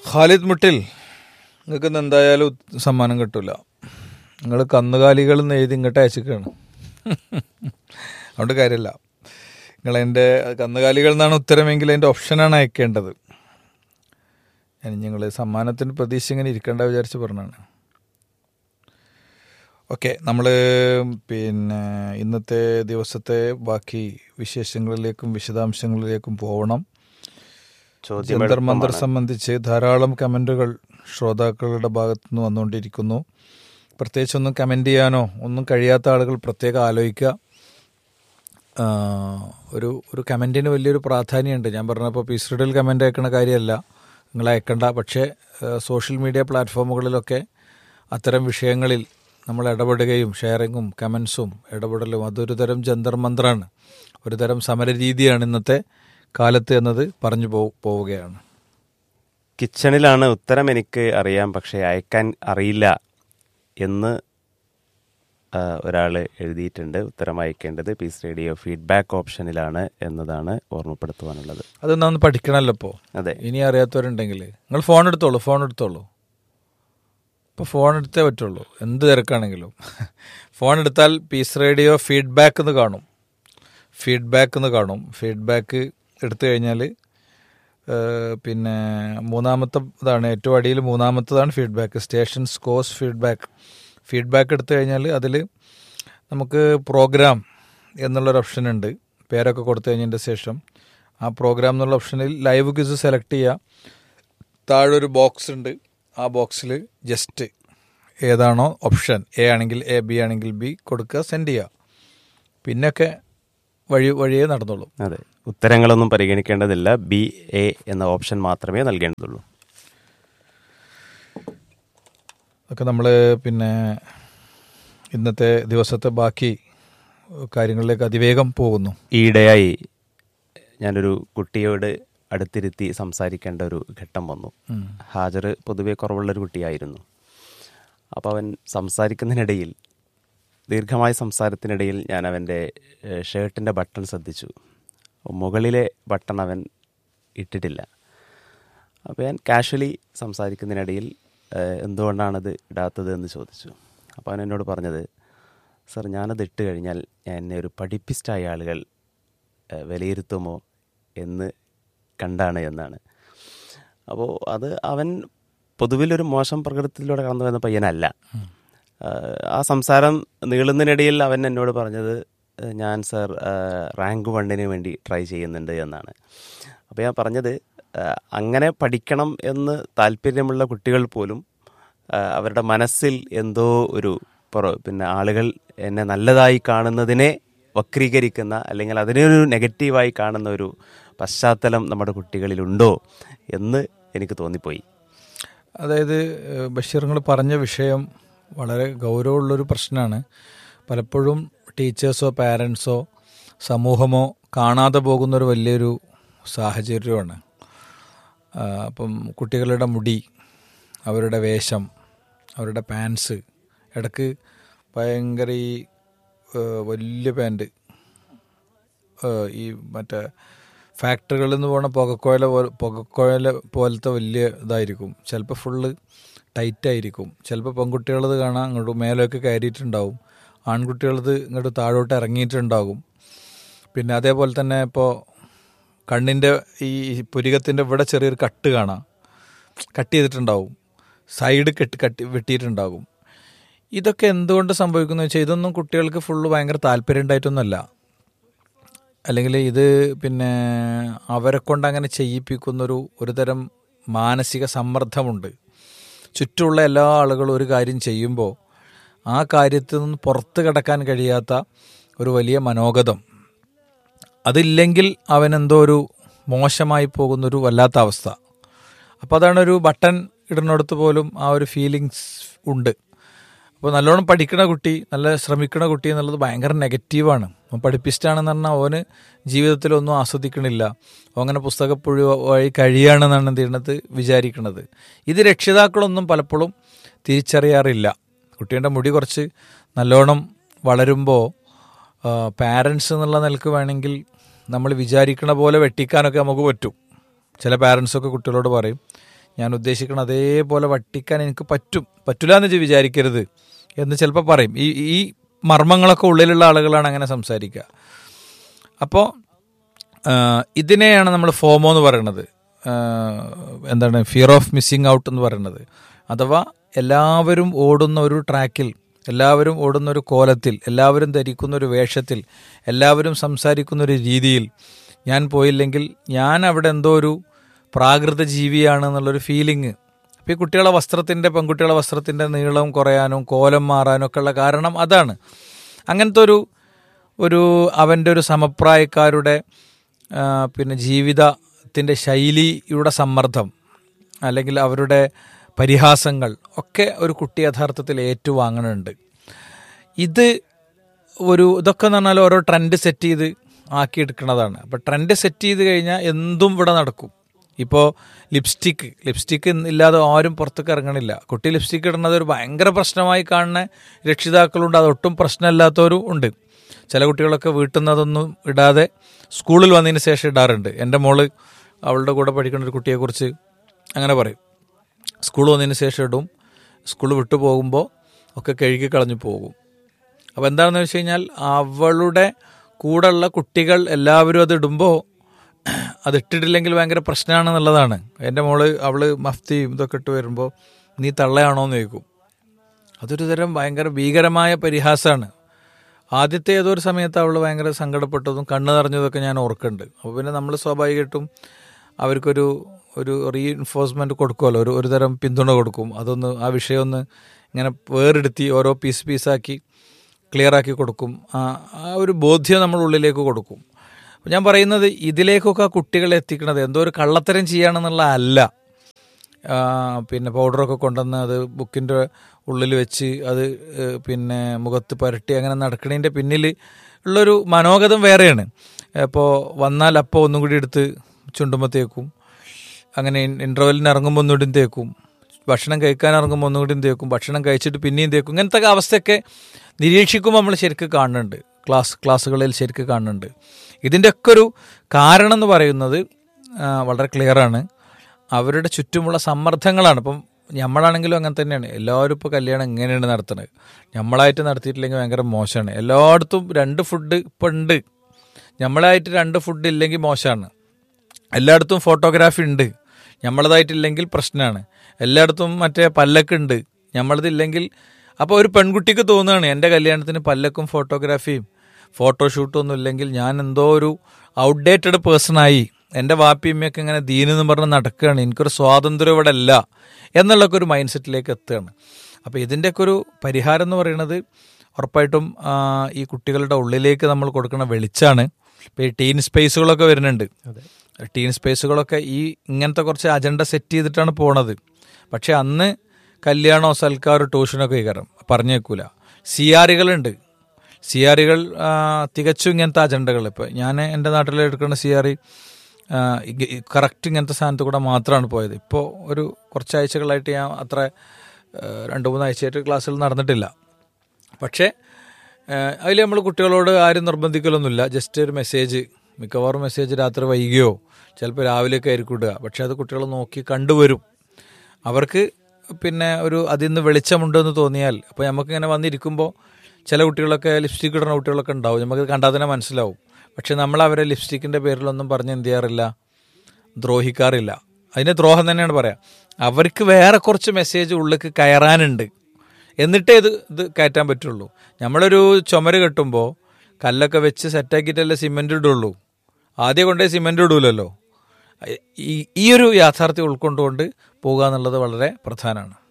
ഖാലിദ് മുട്ടിൽ നിങ്ങൾക്ക് ഇന്ന് എന്തായാലും ഉത്- സമ്മാനം കിട്ടൂല നിങ്ങൾ കന്നുകാലികൾ എന്ന് എഴുതി ഇങ്ങോട്ട് അയച്ചിക്കാണ് അതുകൊണ്ട് കാര്യമില്ല നിങ്ങൾ എൻ്റെ കന്നുകാലികൾ എന്നാണ് ഉത്തരമെങ്കിൽ അതിൻ്റെ ഓപ്ഷനാണ് അയക്കേണ്ടത് ഞാൻ നിങ്ങൾ സമ്മാനത്തിന് പ്രതീക്ഷ ഇങ്ങനെ ഇരിക്കേണ്ട വിചാരിച്ച് പറഞ്ഞാണ് ഓക്കെ നമ്മൾ പിന്നെ ഇന്നത്തെ ദിവസത്തെ ബാക്കി വിശേഷങ്ങളിലേക്കും വിശദാംശങ്ങളിലേക്കും പോകണം ചോദ്യം ജന്തർ മന്ദർ എളുപ്പമാണ്. സംബന്ധിച്ച് ധാരാളം കമൻറ്റുകൾ ശ്രോതാക്കളുടെ ഭാഗത്തു നിന്ന് വന്നുകൊണ്ടിരിക്കുന്നു പ്രത്യേകിച്ച് ഒന്നും കമൻറ്റ് ചെയ്യാനോ ഒന്നും കഴിയാത്ത ആളുകൾ പ്രത്യേകം ആലോചിക്കുക ആ, ഒരു ഒരു കമൻറ്റിന് വലിയൊരു പ്രാധാന്യമുണ്ട് ഞാൻ പറഞ്ഞപ്പോൾ പീസ് റീഡിൽ കമൻ്റ് അയക്കണ കാര്യമല്ല നിങ്ങൾ അയക്കണ്ട പക്ഷേ ആ, സോഷ്യൽ മീഡിയ പ്ലാറ്റ്ഫോമുകളിലൊക്കെ അത്തരം വിഷയങ്ങളിൽ നമ്മൾ ഇടപെടുകയും ഷെയറിങ്ങും കമൻസും ഇടപെടലും അതൊരു തരം ജന്തർ മന്ത്രാണ് ഒരു തരം സമരരീതിയാണ് ഇന്നത്തെ കാലത്ത് എന്നത് പറഞ്ഞു പോ പോവുകയാണ് കിച്ചണിലാണ് ഉത്തരം എനിക്ക് അറിയാം പക്ഷേ അയക്കാൻ അറിയില്ല എന്ന് ഒരാൾ എഴുതിയിട്ടുണ്ട് ഉത്തരം അയക്കേണ്ടത് പീസ് റേഡിയോ ഫീഡ്ബാക്ക് ഓപ്ഷനിലാണ് എന്നതാണ് ഓർമ്മപ്പെടുത്തുവാനുള്ളത് അതൊന്നും പഠിക്കണമല്ലോ ഇപ്പോൾ അതെ ഇനി അറിയാത്തവരുണ്ടെങ്കിൽ നിങ്ങൾ ഫോൺ എടുത്തോളൂ ഫോൺ എടുത്തോളൂ ഇപ്പോൾ ഫോൺ എടുത്തേ പറ്റുള്ളൂ എന്ത് തിരക്കാണെങ്കിലും ഫോൺ എടുത്താൽ പീസ് റേഡിയോ ഫീഡ്ബാക്ക് എന്ന് കാണും ഫീഡ്ബാക്ക് എന്ന് കാണും ഫീഡ്ബാക്ക് എടുത്തു കഴിഞ്ഞാൽ പിന്നെ മൂന്നാമത്തെ ഇതാണ് ഏറ്റവും അടിയിൽ മൂന്നാമത്തതാണ് ഫീഡ്ബാക്ക് സ്റ്റേഷൻ സ്കോസ് ഫീഡ്ബാക്ക് ഫീഡ്ബാക്ക് എടുത്തു കഴിഞ്ഞാൽ അതിൽ നമുക്ക് പ്രോഗ്രാം എന്നുള്ളൊരു ഓപ്ഷൻ ഉണ്ട് പേരൊക്കെ കൊടുത്തു കഴിഞ്ഞതിൻ്റെ ശേഷം ആ പ്രോഗ്രാം എന്നുള്ള ഓപ്ഷനിൽ ലൈവ് ക്വിസ് സെലക്ട് ചെയ്യുക താഴെ ഒരു ബോക്സ് ഉണ്ട് ആ ബോക്സിൽ ജസ്റ്റ് ഏതാണോ ഓപ്ഷൻ എ ആണെങ്കിൽ എ ബി ആണെങ്കിൽ ബി കൊടുക്കുക സെൻഡ് ചെയ്യുക പിന്നൊക്കെ വഴി വഴിയേ നടന്നോളൂ അതെ ഉത്തരങ്ങളൊന്നും പരിഗണിക്കേണ്ടതില്ല ബി എ എന്ന ഓപ്ഷൻ മാത്രമേ നൽകേണ്ടതുള്ളൂ ഒക്കെ നമ്മൾ പിന്നെ ഇന്നത്തെ ദിവസത്തെ ബാക്കി കാര്യങ്ങളിലേക്ക് അതിവേഗം പോകുന്നു ഈയിടെയായി ഞാനൊരു കുട്ടിയോട് അടുത്തിരുത്തി സംസാരിക്കേണ്ട ഒരു ഘട്ടം വന്നു ഹാജർ പൊതുവെ കുറവുള്ളൊരു കുട്ടിയായിരുന്നു അപ്പോൾ അവൻ സംസാരിക്കുന്നതിനിടയിൽ ദീർഘമായ സംസാരത്തിനിടയിൽ ഞാൻ അവൻ്റെ ഷർട്ടിൻ്റെ ബട്ടൺ ശ്രദ്ധിച്ചു മുകളിലെ ബട്ടൺ അവൻ ഇട്ടിട്ടില്ല അപ്പോൾ ഞാൻ കാഷ്വലി സംസാരിക്കുന്നതിനിടയിൽ ഏഹ്, എന്തുകൊണ്ടാണത് ഇടാത്തത് എന്ന് ചോദിച്ചു അപ്പോൾ അവൻ എന്നോട് പറഞ്ഞത് സർ ഞാനത് ഇട്ട് കഴിഞ്ഞാൽ ഞാൻ എന്നെ ഒരു പഠിപ്പിസ്റ്റായ ആളുകൾ ഏഹ്, വിലയിരുത്തുമോ എന്ന് കണ്ടാണ് എന്നാണ് അപ്പോൾ അത് അവൻ പൊതുവിലൊരു മോശം പ്രകൃതത്തിലൂടെ കടന്നു വരുന്ന പയ്യനല്ല ആഹ്, ആ സംസാരം നീളുന്നതിനിടയിൽ അവൻ എന്നോട് പറഞ്ഞത് ഏഹ്, ഞാൻ സർ ആഹ്, റാങ്ക് വണ്ണിന് വേണ്ടി ട്രൈ ചെയ്യുന്നുണ്ട് എന്നാണ് അപ്പോൾ ഞാൻ പറഞ്ഞത് ആഹ്, അങ്ങനെ പഠിക്കണം എന്ന് താല്പര്യമുള്ള കുട്ടികൾ പോലും ആഹ്, അവരുടെ മനസ്സിൽ എന്തോ ഒരു പുറ- പിന്നെ ആളുകൾ എന്നെ നല്ലതായി കാണുന്നതിനെ വക്രീകരിക്കുന്ന അല്ലെങ്കിൽ അതിനെ ഒരു നെഗറ്റീവായി കാണുന്ന ഒരു പശ്ചാത്തലം നമ്മുടെ കുട്ടികളിലുണ്ടോ എന്ന് എനിക്ക് തോന്നിപ്പോയി അതായത് ഏഹ്, ബഷീർ നിങ്ങൾ പറഞ്ഞ വിഷയം വളരെ ഗൗരവമുള്ളൊരു പ്രശ്നമാണ് പലപ്പോഴും ടീച്ചേഴ്സോ പാരൻസോ സമൂഹമോ കാണാതെ പോകുന്നൊരു വലിയൊരു സാഹചര്യമാണ് ആ, അപ്പം കുട്ടികളുടെ മുടി അവരുടെ വേഷം അവരുടെ പാൻസ് ഇടക്ക് ഭയങ്കര ഈ ഏഹ്, വലിയ പാൻറ് ഏഹ് ഈ മറ്റേ ഫാക്ടറികളിൽ നിന്ന് പോണ പുകക്കോയല പോലെ പുകക്കോയല പോലത്തെ വലിയ ഇതായിരിക്കും ചിലപ്പോൾ ഫുള്ള് ടൈറ്റായിരിക്കും ചിലപ്പോൾ പെൺകുട്ടികളത് കാണാൻ അങ്ങോട്ട് മേലൊക്കെ കയറിയിട്ടുണ്ടാവും ആൺകുട്ടികളത് ഇങ്ങോട്ട് താഴോട്ട് ഇറങ്ങിയിട്ടുണ്ടാകും പിന്നെ അതേപോലെ തന്നെ ഇപ്പോൾ കണ്ണിൻ്റെ ഈ പുരികത്തിൻ്റെ ഇവിടെ ചെറിയൊരു കട്ട് കാണാം കട്ട് ചെയ്തിട്ടുണ്ടാവും സൈഡ് കെട്ടി കട്ടി വെട്ടിയിട്ടുണ്ടാകും ഇതൊക്കെ എന്തുകൊണ്ട് സംഭവിക്കുന്നു വെച്ചാൽ ഇതൊന്നും കുട്ടികൾക്ക് ഫുള്ള് ഭയങ്കര താല്പര്യം ഉണ്ടായിട്ടൊന്നുമല്ല അല്ലെങ്കിൽ ഇത് പിന്നെ അവരെ കൊണ്ട് അങ്ങനെ ചെയ്യിപ്പിക്കുന്നൊരു ഒരു തരം മാനസിക സമ്മർദ്ദമുണ്ട് ചുറ്റുമുള്ള എല്ലാ ആളുകളും ഒരു കാര്യം ചെയ്യുമ്പോൾ ആ കാര്യത്തിൽ നിന്ന് പുറത്ത് കിടക്കാൻ കഴിയാത്ത ഒരു വലിയ മനോഗതം അതില്ലെങ്കിൽ അവനെന്തോ ഒരു മോശമായി പോകുന്നൊരു വല്ലാത്ത അവസ്ഥ അപ്പോൾ അതാണ് ഒരു ബട്ടൺ ഇടുന്നിടത്ത് പോലും ആ ഒരു ഫീലിങ്സ് ഉണ്ട് അപ്പോൾ നല്ലോണം പഠിക്കണ കുട്ടി നല്ല ശ്രമിക്കണ കുട്ടി എന്നുള്ളത് ഭയങ്കര നെഗറ്റീവാണ് അവൻ പഠിപ്പിസ്റ്റാണെന്ന് പറഞ്ഞാൽ അവന് ജീവിതത്തിലൊന്നും ആസ്വദിക്കണില്ല അവൻ അങ്ങനെ പുസ്തകപ്പുഴ വഴി കഴിയുകയാണെന്നാണ് എന്ത് ചെയ്യണത് വിചാരിക്കണത് ഇത് രക്ഷിതാക്കളൊന്നും പലപ്പോഴും തിരിച്ചറിയാറില്ല കുട്ടീൻ്റെ മുടി കുറച്ച് നല്ലോണം വളരുമ്പോൾ പാരൻസ് എന്നുള്ള നിലക്ക് വേണമെങ്കിൽ നമ്മൾ വിചാരിക്കണ പോലെ വെട്ടിക്കാനൊക്കെ നമുക്ക് പറ്റും ചില പാരൻസൊക്കെ കുട്ടികളോട് പറയും ഞാൻ ഉദ്ദേശിക്കണം അതേപോലെ വട്ടിക്കാൻ എനിക്ക് പറ്റും പറ്റില്ല എന്ന് ഇജ്ജ് വിചാരിക്കരുത് എന്ന് ചിലപ്പോൾ പറയും ഈ ഈ മർമ്മങ്ങളൊക്കെ ഉള്ളിലുള്ള ആളുകളാണ് അങ്ങനെ സംസാരിക്കുക അപ്പോൾ ഇതിനെയാണ് നമ്മൾ ഫോമോ എന്ന് പറയുന്നത് ആ, എന്താണ് ഫിയർ ഓഫ് മിസ്സിങ് ഔട്ട് എന്ന് പറയുന്നത് അഥവാ എല്ലാവരും ഓടുന്ന ഒരു ട്രാക്കിൽ എല്ലാവരും ഓടുന്ന ഒരു കോലത്തിൽ എല്ലാവരും ധരിക്കുന്ന ഒരു വേഷത്തിൽ എല്ലാവരും സംസാരിക്കുന്ന ഒരു രീതിയിൽ ഞാൻ പോയില്ലെങ്കിൽ ഞാൻ അവിടെ എന്തോ ഒരു പ്രാകൃത ജീവിയാണ് എന്നുള്ളൊരു ഫീലിംഗ് അപ്പോൾ ഈ കുട്ടികളെ വസ്ത്രത്തിൻ്റെ പെൺകുട്ടികളെ വസ്ത്രത്തിൻ്റെ നീളം കുറയാനും കോലം മാറാനും ഒക്കെ ഉള്ള കാരണം അതാണ് അങ്ങനത്തെ ഒരു ഒരു അവൻ്റെ ഒരു സമപ്രായക്കാരുടെ ആ, പിന്നെ ജീവിതത്തിൻ്റെ ശൈലിയുടെ സമ്മർദ്ദം അല്ലെങ്കിൽ അവരുടെ പരിഹാസങ്ങൾ ഒക്കെ ഒരു കുട്ടി യഥാർത്ഥത്തിൽ ഏറ്റുവാങ്ങണുണ്ട് ഇത് ഒരു ഇതൊക്കെ എന്ന് പറഞ്ഞാൽ ഓരോ ട്രെൻഡ് സെറ്റ് ചെയ്ത് ആക്കിയെടുക്കുന്നതാണ് അപ്പോൾ ട്രെൻഡ് സെറ്റ് ചെയ്ത് കഴിഞ്ഞാൽ എന്തും ഇവിടെ നടക്കും ഇപ്പോൾ ലിപ്സ്റ്റിക്ക് ലിപ്സ്റ്റിക്ക് ഇല്ലാതെ ആരും പുറത്തേക്ക് ഇറങ്ങണില്ല കുട്ടി ലിപ്സ്റ്റിക്ക് ഇടുന്നത് ഒരു ഭയങ്കര പ്രശ്നമായി കാണുന്ന രക്ഷിതാക്കളുണ്ട് അതൊട്ടും പ്രശ്നമില്ലാത്തവരും ഉണ്ട് ചില കുട്ടികളൊക്കെ വീട്ടിൽ നിന്ന് അതൊന്നും ഇടാതെ സ്കൂളിൽ വന്നതിന് ശേഷം ഇടാറുണ്ട് എൻ്റെ മോള് അവളുടെ കൂടെ പഠിക്കുന്ന ഒരു കുട്ടിയെക്കുറിച്ച് അങ്ങനെ പറയും സ്കൂൾ വന്നതിന് ശേഷം ഇടും സ്കൂൾ വിട്ടു പോകുമ്പോൾ ഒക്കെ കഴുകി കളഞ്ഞു പോകും അപ്പോൾ എന്താണെന്ന് വെച്ച് കഴിഞ്ഞാൽ അവളുടെ കൂടെയുള്ള കുട്ടികൾ എല്ലാവരും അത് ഇടുമ്പോൾ അത് ഇട്ടിട്ടില്ലെങ്കിൽ ഭയങ്കര പ്രശ്നമാണെന്നുള്ളതാണ് എൻ്റെ മോള് അവള് മഫ്തിയും ഇതൊക്കെ ഇട്ട് വരുമ്പോൾ നീ തള്ളയാണോ എന്ന് ചോദിക്കും അതൊരു തരം ഭയങ്കര ഭീകരമായ പരിഹാസമാണ് ആദ്യത്തെ ഏതോ ഒരു സമയത്ത് അവൾ ഭയങ്കര സങ്കടപ്പെട്ടതും കണ്ണ് നിറഞ്ഞതൊക്കെ ഞാൻ ഓർക്കുന്നുണ്ട് അപ്പോൾ പിന്നെ നമ്മൾ സ്വാഭാവികമായിട്ടും അവർക്കൊരു ഒരു റീഇൻഫോഴ്സ്മെൻറ്റ് കൊടുക്കുമല്ലോ ഒരു ഒരു തരം പിന്തുണ കൊടുക്കും അതൊന്ന് ആ വിഷയം ഒന്ന് ഇങ്ങനെ വേറെടുത്തി ഓരോ പീസ് പീസാക്കി ക്ലിയർ ആക്കി കൊടുക്കും ആ ആ ഒരു ബോധ്യം നമ്മൾ ഉള്ളിലേക്ക് കൊടുക്കും അപ്പോൾ ഞാൻ പറയുന്നത് ഇതിലേക്കൊക്കെ ആ കുട്ടികളെ എത്തിക്കണത് എന്തോ ഒരു കള്ളത്തരം ചെയ്യാണെന്നുള്ള അല്ല ആ, പിന്നെ പൗഡറൊക്കെ കൊണ്ടുവന്ന് അത് ബുക്കിൻ്റെ ഉള്ളിൽ വെച്ച് അത് ഏഹ്, പിന്നെ മുഖത്ത് പുരട്ടി അങ്ങനെ നടക്കണതിൻ്റെ പിന്നിൽ ഉള്ളൊരു മനോഗതം വേറെയാണ് ഇപ്പോൾ വന്നാൽ അപ്പോൾ ഒന്നും കൂടി എടുത്ത് ചുണ്ടുമ്പോൾ തേക്കും അങ്ങനെ ഇൻ്റർവെല്ലിന് ഇറങ്ങുമ്പോൾ ഒന്നുകൂടി തേക്കും ഭക്ഷണം കഴിക്കാൻ ഇറങ്ങുമ്പോൾ ഒന്നുകൂടി തേക്കും ഭക്ഷണം കഴിച്ചിട്ട് പിന്നെയും തേക്കും ഇങ്ങനത്തെ ഒക്കെ അവസ്ഥയൊക്കെ നിരീക്ഷിക്കുമ്പോൾ നമ്മൾ ശരിക്കും കാണുന്നുണ്ട് ക്ലാസ് ക്ലാസ്സുകളിൽ ശരിക്കും കാണുന്നുണ്ട് ഇതിൻ്റെയൊക്കെ ഒരു കാരണം എന്ന് പറയുന്നത് ആ, വളരെ ക്ലിയറാണ് അവരുടെ ചുറ്റുമുള്ള സമ്മർദ്ദങ്ങളാണ് ഇപ്പം നമ്മളാണെങ്കിലും അങ്ങനെ തന്നെയാണ് എല്ലാവരും ഇപ്പോൾ കല്യാണം ഇങ്ങനെയാണ് നടത്തുന്നത് നമ്മളായിട്ട് നടത്തിയിട്ടില്ലെങ്കിൽ ഭയങ്കര മോശമാണ് എല്ലായിടത്തും രണ്ട് ഫുഡ് ഇപ്പം ഉണ്ട് നമ്മളായിട്ട് രണ്ട് ഫുഡ് ഇല്ലെങ്കിൽ മോശമാണ് എല്ലായിടത്തും ഫോട്ടോഗ്രാഫി ഉണ്ട് നമ്മളതായിട്ടില്ലെങ്കിൽ പ്രശ്നമാണ് എല്ലായിടത്തും മറ്റേ പല്ലക്ക് ഉണ്ട് നമ്മളതില്ലെങ്കിൽ അപ്പോൾ ഒരു പെൺകുട്ടിക്ക് തോന്നുകയാണ് എൻ്റെ കല്യാണത്തിന് പല്ലക്കും ഫോട്ടോഗ്രാഫിയും ഫോട്ടോഷൂട്ടും ഒന്നും ഇല്ലെങ്കിൽ ഞാൻ എന്തോ ഒരു ഔട്ട്ഡേറ്റഡ് പേഴ്സണായി എൻ്റെ വാപ്പിയമ്മയൊക്കെ ഇങ്ങനെ ദീനെന്ന് പറഞ്ഞ് നടക്കുകയാണ് എനിക്കൊരു സ്വാതന്ത്ര്യം ഇവിടെ അല്ല എന്നുള്ളൊക്കെ ഒരു മൈൻഡ് സെറ്റിലേക്ക് എത്തുകയാണ് അപ്പോൾ ഇതിൻ്റെയൊക്കെ ഒരു പരിഹാരം എന്ന് പറയുന്നത് ഉറപ്പായിട്ടും ആ, ഈ കുട്ടികളുടെ ഉള്ളിലേക്ക് നമ്മൾ കൊടുക്കുന്ന വെളിച്ചാണ് ഇപ്പോൾ ഈ ടീൻ സ്പേസുകളൊക്കെ വരുന്നുണ്ട് ടീൻ സ്പേസുകളൊക്കെ ഈ ഇങ്ങനത്തെ കുറച്ച് അജണ്ട സെറ്റ് ചെയ്തിട്ടാണ് പോണത് പക്ഷെ അന്ന് കല്യാണമോ സൽക്കാരോ ട്യൂഷനൊക്കെ കയറും പറഞ്ഞേക്കൂല സി ആറുകളുണ്ട് സി ആറുകൾ തികച്ചും ഇങ്ങനത്തെ അജണ്ടകൾ ഇപ്പോൾ ഞാൻ എൻ്റെ നാട്ടിൽ എടുക്കുന്ന സി ആർ കറക്റ്റ് ഇങ്ങനത്തെ സ്ഥാനത്ത് കൂടെ മാത്രമാണ് പോയത് ഇപ്പോൾ ഒരു കുറച്ച് ആഴ്ചകളായിട്ട് ഞാൻ അത്ര ആ, രണ്ട് മൂന്ന് ആഴ്ചയായിട്ട് ക്ലാസ്സിൽ നടന്നിട്ടില്ല പക്ഷേ അതിൽ നമ്മൾ കുട്ടികളോട് ആരും നിർബന്ധിക്കലൊന്നുമില്ല ജസ്റ്റ് ഒരു മെസ്സേജ് മിക്കവാറും മെസ്സേജ് രാത്രി വൈകിയോ ചിലപ്പോൾ രാവിലെയൊക്കെ ആയിരിക്കും ഇടുക പക്ഷേ അത് കുട്ടികൾ നോക്കി കണ്ടുവരും അവർക്ക് പിന്നെ ഒരു അതിൽ നിന്ന് വെളിച്ചമുണ്ടെന്ന് തോന്നിയാൽ അപ്പോൾ നമുക്കിങ്ങനെ വന്നിരിക്കുമ്പോൾ ചില കുട്ടികളൊക്കെ ലിപ്സ്റ്റിക് ഇടുന്ന കുട്ടികളൊക്കെ ഉണ്ടാവും നമുക്ക് കണ്ടാൽ തന്നെ മനസ്സിലാവും പക്ഷെ നമ്മൾ അവരെ ലിപ്സ്റ്റിക്കിൻ്റെ പേരിലൊന്നും പറഞ്ഞ് എന്ത് ചെയ്യാറില്ല ദ്രോഹിക്കാറില്ല അതിന് ദ്രോഹം തന്നെയാണ് പറയാം അവർക്ക് വേറെ കുറച്ച് മെസ്സേജ് ഉള്ളിലേക്ക് കയറാനുണ്ട് എന്നിട്ടേ ഇത് ഇത് കയറ്റാൻ പറ്റുള്ളൂ നമ്മളൊരു ചുമര് കെട്ടുമ്പോൾ കല്ലൊക്കെ വെച്ച് സെറ്റാക്കിയിട്ടല്ലേ സിമെൻ്റ് ഇടുള്ളൂ ആദ്യം കൊണ്ടേ സിമെൻ്റ് ഇടൂലല്ലോ ഈ ഈ ഒരു യാഥാർത്ഥ്യം ഉൾക്കൊണ്ടുകൊണ്ട് പോകുക എന്നുള്ളത് വളരെ പ്രധാനമാണ്